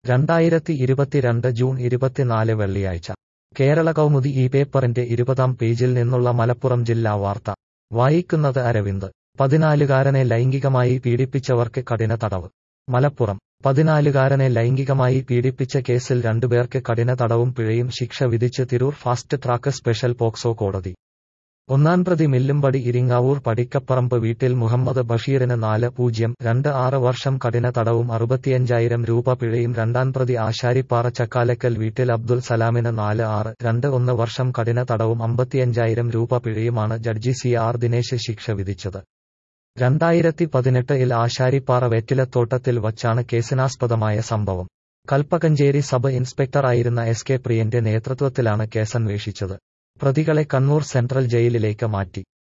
രണ്ടായിരത്തി ഇരുപത്തിരണ്ട് ജൂൺ ഇരുപത്തിനാല് വെള്ളിയാഴ്ച കേരള കൗമുദി ഈ പേപ്പറിന്റെ ഇരുപതാം പേജിൽ നിന്നുള്ള മലപ്പുറം ജില്ലാ വാർത്ത വായിക്കുന്നത് അരവിന്ദ് പതിനാലുകാരനെ ലൈംഗികമായി പീഡിപ്പിച്ചവർക്ക് കഠിന തടവ് മലപ്പുറം പതിനാലുകാരനെ ലൈംഗികമായി പീഡിപ്പിച്ച കേസിൽ രണ്ടുപേർക്ക് കഠിന തടവും പിഴയും ശിക്ഷ വിധിച്ച് Tirur fast track special POCSO കോടതി ഒന്നാം പ്രതി മില്ലുംപടി ഇരിങ്ങാവൂർ പടിക്കപ്പറമ്പ് വീട്ടിൽ മുഹമ്മദ് ബഷീറിന് നാല് പൂജ്യം രണ്ട് ആറ് വർഷം കഠിന തടവും അറുപത്തിയഞ്ചായിരം രൂപ പിഴയും രണ്ടാം പ്രതി ആശാരിപ്പാറ ചക്കാലക്കൽ വീട്ടിൽ അബ്ദുൽ സലാമിന് നാല് ആറ് രണ്ട് ഒന്ന് വർഷം കഠിന തടവും അമ്പത്തിയഞ്ചായിരം രൂപ പിഴയുമാണ് ജഡ്ജി സി ആർ ദിനേശ് ശിക്ഷ വിധിച്ചത് രണ്ടായിരത്തി പതിനെട്ടിൽ ആശാരിപ്പാറ വെറ്റിലത്തോട്ടത്തിൽ വച്ചാണ് കേസിനാസ്പദമായ സംഭവം കൽപ്പകഞ്ചേരി സബ് ഇൻസ്പെക്ടറായിരുന്ന എസ് കെ പ്രിയന്റെ നേതൃത്വത്തിലാണ് കേസന്വേഷിച്ചത് പ്രതികളെ കണ്ണൂർ സെൻട്രൽ ജയിലിലേക്ക് മാറ്റി